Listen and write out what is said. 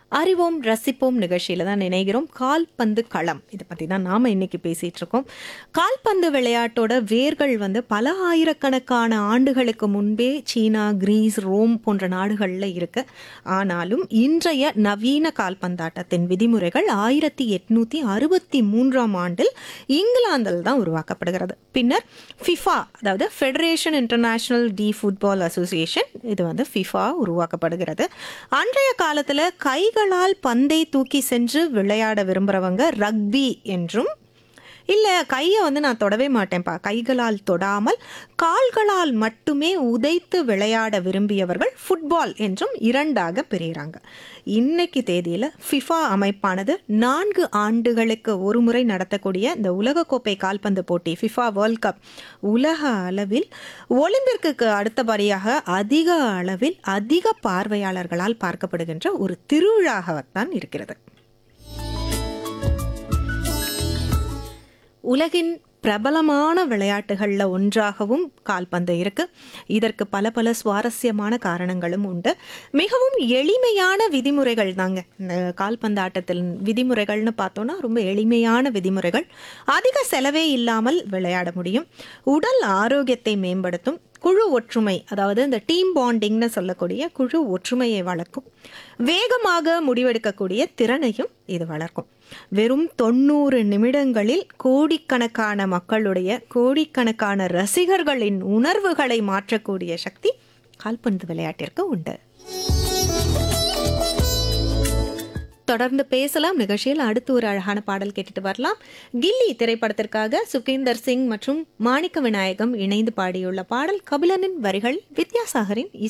அறிவோம் ரசிப்போம் நிகழ்ச்சியில் தான் நினைக்கிறோம் கால்பந்து களம் இதை பற்றி தான் நாம் இன்னைக்கு பேசிகிட்டு இருக்கோம் கால்பந்து விளையாட்டோட வேர்கள் வந்து பல ஆயிரக்கணக்கான ஆண்டுகளுக்கு முன்பே சீனா கிரீஸ் ரோம் போன்ற நாடுகளில் இருக்கு ஆனாலும் இன்றைய நவீன கால்பந்தாட்டத்தின் விதிமுறைகள் ஆயிரத்தி எட்நூற்றி அறுபத்தி மூன்றாம் ஆண்டில் இங்கிலாந்தில் தான் உருவாக்கப்படுகிறது பின்னர் ஃபிஃபா அதாவது federation international de football association இது வந்து ஃபிஃபா உருவாக்கப்படுகிறது அன்றைய காலத்தில் கைகளால் பந்தை தூக்கி சென்று விளையாட விரும்புகிறவங்க ரக்பி என்றும் இல்லை கையை வந்து நான் தொடவே மாட்டேன்ப்பா கைகளால் தொடாமல் கால்களால் மட்டுமே உதைத்து விளையாட விரும்பியவர்கள் ஃபுட்பால் என்றும் இரண்டாக பிரிகிறாங்க இன்னைக்கு தேதியில் ஃபிஃபா அமைப்பானது நான்கு ஆண்டுகளுக்கு ஒரு முறை நடத்தக்கூடிய இந்த உலகக்கோப்பை கால்பந்து போட்டி ஃபிஃபா வேர்ல்ட் கப் உலக அளவில் ஒலிம்பிற்கு அடுத்தபடியாக அதிக அளவில் அதிக பார்வையாளர்களால் பார்க்கப்படுகின்ற ஒரு திருவிழாகத்தான் இருக்கிறது உலகின் பிரபலமான விளையாட்டுகளில் ஒன்றாகவும் கால்பந்து இருக்கு இதற்கு பல பல சுவாரஸ்யமான காரணங்களும் உண்டு மிகவும் எளிமையான விதிமுறைகள் தாங்க இந்த கால்பந்து ஆட்டத்தில் விதிமுறைகள்னு பார்த்தோன்னா ரொம்ப எளிமையான விதிமுறைகள் அதிக செலவே இல்லாமல் விளையாட முடியும் உடல் ஆரோக்கியத்தை மேம்படுத்தும் குழு ஒற்றுமை அதாவது இந்த டீம் பாண்டிங்னு சொல்லக்கூடிய குழு ஒற்றுமையை வளர்க்கும் வேகமாக முடிவெடுக்கக்கூடிய திறனையும் இது வளர்க்கும் வெறும் தொண்ணூறு நிமிடங்களில் கோடிக்கணக்கான மக்களுடைய கோடிக்கணக்கான ரசிகர்களின் உணர்வுகளை மாற்றக்கூடிய சக்தி கால்பந்து விளையாட்டிற்கு உண்டு தொடர்ந்து பேசலாம் நிகழ்ச்சியில் அடுத்து ஒரு அழகான பாடல் கேட்டுட்டு வரலாம் கில்லி திரைப்படத்திற்காக சுகேந்தர் சிங் மற்றும் மாணிக்க விநாயகம் இணைந்து பாடியுள்ள பாடல் கபிலனின் வரிகள் வித்யாசாகரின் இசை